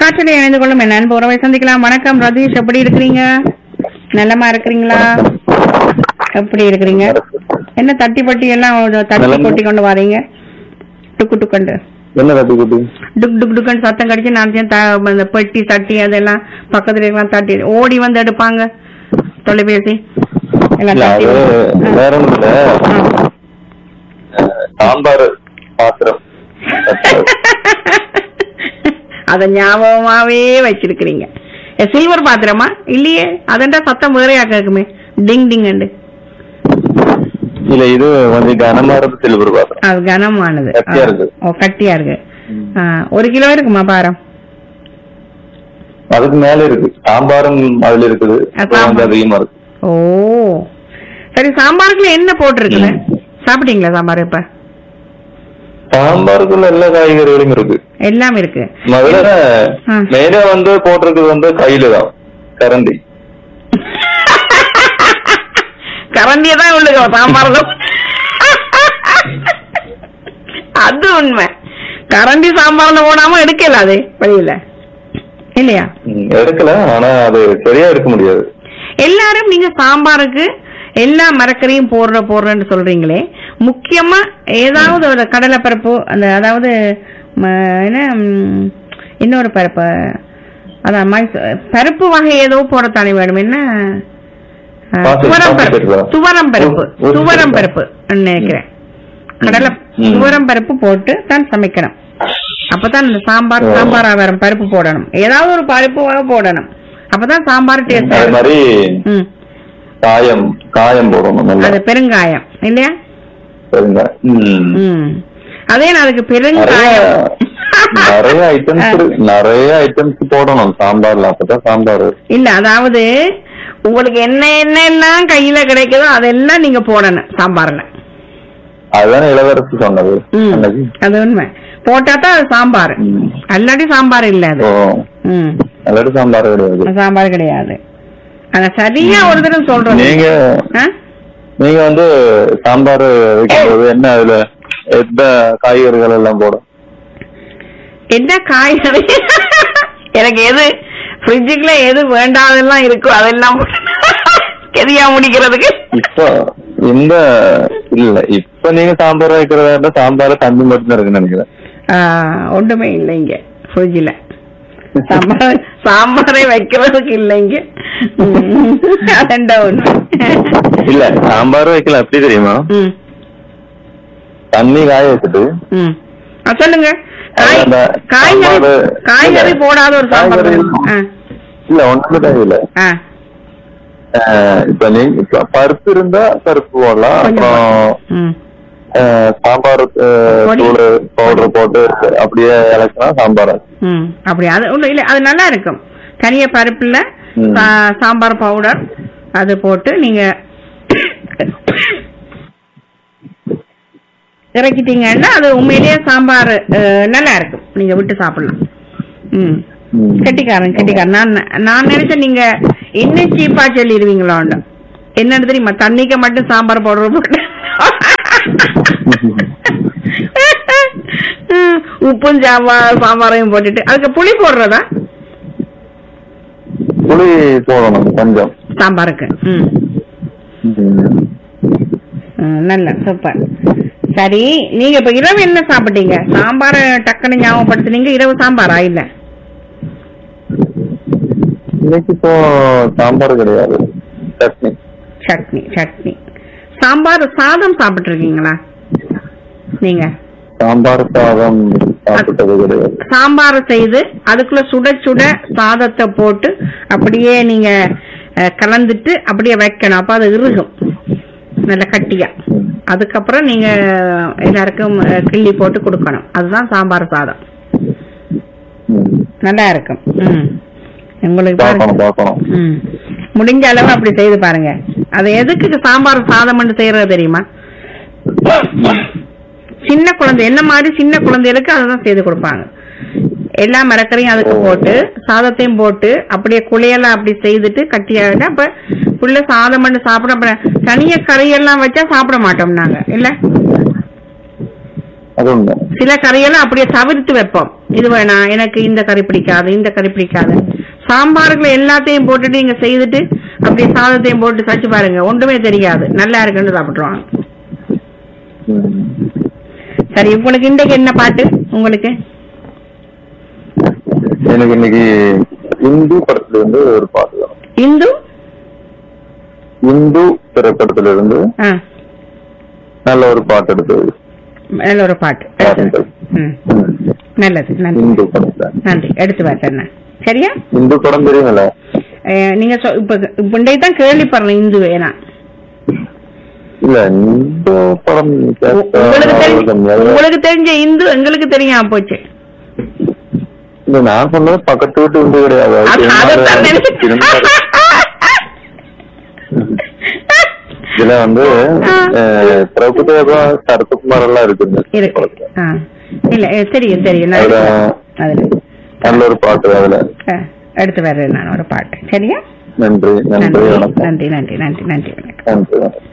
காற்றில் இணைந்து கொள்ளும் என் அன்பு உறவை சந்திக்கலாம் வணக்கம் ரதீஷ் எப்படி இருக்கிறீங்க நலமா இருக்கிறீங்களா எப்படி இருக்கிறீங்க என்ன தட்டி பட்டி எல்லாம் தட்டி நலமா. கொட்டி கொண்டு வாரீங்க டுக்கு டுக்குண்டு என்ன தட்டி குட்டி டுக் டுக் டுக்குன்னு சத்தம் கடிச்சு நான் அந்த பெட்டி தட்டி அதெல்லாம் பக்கத்துல இருக்கலாம் தட்டி ஓடி வந்து எடுப்பாங்க தொலைபேசி எல்லாம் இல்ல தட்டி அது வேற ஒண்ணும் இல்ல ஆ. அஹ், சாம்பார் பாத்திரம் அத ஞாபகமாவே வச்சிருக்கிறீங்க சில்வர் பாத்திரமா இல்லையே அதண்டா சத்தம் வேறையா கேக்குமே டிங் டிங் இல்ல இது கொஞ்சம் கனமா இருக்கு சில்வர் பாத்திரம் அது கனமானது கட்டியா இருக்கு. ஓ கட்டியா இருக்கு ஆ, ஒரு கிலோ இருக்குமா பாரம் அதுக்கு மேல இருக்கு சாம்பாரும் அதுல இருக்குது அது கொஞ்சம் சாம்பார். அதிகமா இருக்கு ஓ சரி சாம்பாருக்குள்ள என்ன போட்டிருக்குது ம். சாப்பிட்டீங்களா சாம்பார் இப்ப சாம்பாருக்குள்ள எல்லா காய்கறிகளும் இருக்கு எல்லாம் இருக்கு முதல்ல ஆ. மேல வந்து போட்டிருக்குது வந்து கையில தான் கரண்டி கரண்டியே தான் உள்ளுங்க சாம்பார்ல அது உண்மை கரண்டி சாம்பார்ல போடாம எடுக்கல அது வெளியில இல்லையா ம், எடுக்கல ஆனா அது சரியா எடுக்க முடியாது எல்லாரும் நீங்க சாம்பாருக்கு எல்லா மரக்கறியும் போடுற போடுறேன்னு சொல்றீங்களே முக்கியமா ஏதாவது ஒரு கடலைப்பருப்பு அந்த அதாவது ம, என்ன ம், இன்னொரு பருப்பு அதான் மைசூ- பருப்பு வகை ஏதோ போடத்தானே வேணும் என்ன அஹ், பாசி- துவரம் பாசி பருப்பு பருப்பா? துவரம் பருப்பு உ- உளுந்து துவரம் பருப்பா? பருப்பு நினைக்கிறேன் கடலை ம். துவரம் பருப்பு போட்டு தான் சமைக்கணும் அப்பதான் இந்த சாம்பார் ஓ. சாம்பார் ஆகாரம் பருப்பு போடணும் ஏதாவது ஒரு பருப்பு வகை போடணும் அப்பதான் சாம்பார் டேஸ்ட் அதே மாதிரி ம் காயம் காயம் போடணும் அது நல்லா பெருங்காயம் இல்லையா சரிங்க ம். ம் அதே நான் அதுக்கு நிறைய பெருங்காயம் நிறைய ஐட்டம்ஸ் நிறைய ஐட்டம்ஸ் போடணும் சாம்பார்ல அப்பதான் சாம்பார் வரும். இல்ல அதாவது உங்களுக்கு என்ன என்ன எல்லாம் கையில கிடைக்குதோ அதெல்லாம் நீங்க போடணும் சாம்பார்ல அதுதானே இளவரசி சொன்னது ம் அன்னைக்கு. அது உண்மை போட்டா தான் அது சாம்பார் ம். அல்லாட்டி சாம்பார் இல்ல அது ஓ ம் அல்லாட்டி சாம்பார் கிடையாது அது சாம்பார் கிடையாது அத சரியா ஒரு தடவை சொல்றோம் நீங்க ஆ? நீங்க வந்து சாம்பார் வைக்கும்போது என்ன அதுல எந்த காய்கறிகள் எல்லாம் போடும் என்ன காய்கறி எனக்கு எது ஃப்ரிட்ஜுக்குள்ள எது வேண்டாதெல்லாம் இருக்கோ அதெல்லாம் கெதியா முடிக்கிறதுக்கு இப்போ இந்த இல்ல இப்ப நீங்க சாம்பார் வைக்கிறதா இருந்தா சாம்பார்ல தண்ணி மட்டும் இருக்குன்னு நினைக்கிறேன் ஆ, ஒண்ணுமே இல்லை இங்க ஃப்ரிட்ஜில் சாம்பார் சாம்பாரை வைக்கிறதுக்கு இல்லை இங்க ம், அதண்டா உண்மை இல்ல சாம்பார் வைக்கலாம் எப்படி தெரியுமா ம் தண்ணி காய வச்சுட்டு ம் ஆ, சொல்லுங்க காய் அந்த காய்கறி சாம்பாரு- காய்கறி இல்ல, போடாத ஒரு சாம்பார் காய்கறி ஆ இல்ல ஒண்ணுமே தேவையில்ல ஆ அஹ் இப்ப நீங்க இப்ப பருப்பு இருந்தா பருப்பு போடலாம் கொஞ்சம் அப்புறம் ம் அஹ் சாம்பார் அஹ், பொடி. தூள் பவுடர் போட்டு அப்படியே இலக்கினா சாம்பார் ஆச்சு. ம் அப்படி அது ஒண்ணும் இல்ல அது நல்லா இருக்கும் தனியா பருப்புல ம். சா- சாம்பார் பவுடர் அது போட்டு நீங்க இறக்கிட்டீங்கன்னா அது உண்மையிலேயே சாம்பார் அஹ், நல்லா இருக்கும் நீங்க விட்டு சாப்பிடலாம் ம் ம். கெட்டிக்காரன் கெட்டிக்காரன் நான் நான் நினைச்சேன் நீங்க இன்னும் சீப்பா சொல்லிடுவீங்களோன்னு என்னன்னு தெரியுமா தண்ணிக்கு மட்டும் சாம்பார் பவுடர் போட்டு ம், உப்பும் சாம்பார் சாம்பாரையும் போட்டுட்டு அதுக்கு புளி போடுறதா புளி போடணும் கொஞ்சம் சாம்பாருக்கு ம் ம். ம், நல்ல சூப்பர் சரி நீங்க இப்ப இரவு என்ன சாப்பிட்டீங்க சாம்பார் டக்குன்னு ஞாபகப்படுத்துனீங்க இரவு சாம்பாரா இல்ல இன்னைக்கு இப்போ சாம்பார் கிடையாது சட்னி சட்னி சட்னி சாம்பார் சாதம் சாப்பிட்டு இருக்கீங்களா நீங்க சாம்பார் சாதம் சாப்பிட்டது கிடையாது சாம்பார் செய்து அதுக்குள்ள சுட சுட சாதத்தை போட்டு அப்படியே நீங்க அஹ், கலந்துட்டு அப்படியே வைக்கணும் அப்ப அது இறுகும் நல்ல கட்டியா ம். அதுக்கப்புறம் நீங்க எல்லாருக்கும் அஹ், கிள்ளி போட்டு கொடுக்கணும் அதுதான் சாம்பார் சாதம் ம். நல்லா இருக்கும் ம் உங்களுக்கு பாருங்க. பார்க்கணும் பார்க்கணும் ம் முடிஞ்ச அளவு அப்படி செய்து பாருங்க அது எதுக்கு சாம்பார் சாதம் செய்யறது தெரியுமா சின்ன குழந்தை என்ன மாதிரி சின்ன குழந்தைகளுக்கு அதுதான் செய்து கொடுப்பாங்க எல்லா மரக்கரையும் அதுக்கு போட்டு சாதத்தையும் போட்டு அப்படியே குழையெல்லாம் அப்படி செய்துட்டு கட்டியாகிட்டு அப்ப புள்ள சாதம் பண்ணி சாப்பிட அப்புறம் தனியா கறியெல்லாம் வச்சா சாப்பிட மாட்டோம் நாங்க இல்ல அது உண்மை சில கறியெல்லாம் அப்படியே தவிர்த்து வைப்போம் இது வேணாம் எனக்கு இந்த கறி பிடிக்காது இந்த கறி பிடிக்காது சாம்பாருக்குள்ள எல்லாத்தையும் போட்டுட்டு நீங்க செய்துட்டு அப்படியே சாதத்தையும் போட்டு சச்சு பாருங்க ஒன்றுமே தெரியாது நல்லா இருக்குன்னு சாப்பிட்டுருவாங்க ம். சரி உங்களுக்கு இன்றைக்கு என்ன பாட்டு உங்களுக்கு எனக்கு இன்னைக்கு இந்து படத்துல இருந்து ஒரு பாட்டு வேணும் இந்து இந்து திரைப்படத்துல இருந்து ஆ நல்ல ஒரு பாட்டு எடுத்து நல்ல ஒரு பாட்டு எடுத்து ம் ம். நல்லது நன்றி இந்து படத்துல நன்றி எடுத்து வரேன் சரியா இந்து படம் தெரியுங்களா அஹ் நீங்க சொ- இப்ப இப்ப இன்றைக்கு தான் கேள்விப்படுறேன் இந்து வேணா இல்ல இந்து படம் கேட்டா உங்களுக்கு தெரிஞ்ச கம்மியா தான். உங்களுக்கு தெரிஞ்ச இந்து எங்களுக்கு தெரியாம போச்சு இல்ல நான் சொன்னது பக்கத்து வீட்டு இந்து கிடையாது அது அது- அதைத்தான் நினைச்சு- இருந்தாரு. இதுல வந்து ஆ. அஹ், பிரபுதேவா சரத்குமார் எல்லாம் இருக்குங்க இருக்கு படத்துல. ஆ. இல்ல eh, தெரியும் தெரியும் நான் அதுல அதுல நல்ல ஒரு பாட்டு அதுல ஆ, எடுத்து வர்றேன் நான் ஒரு பாட்டு சரியா நன்றி நன்றி நன்றி வணக்கம் நன்றி நன்றி நன்றி நன்றி வணக்கம் நன்றி வணக்கம்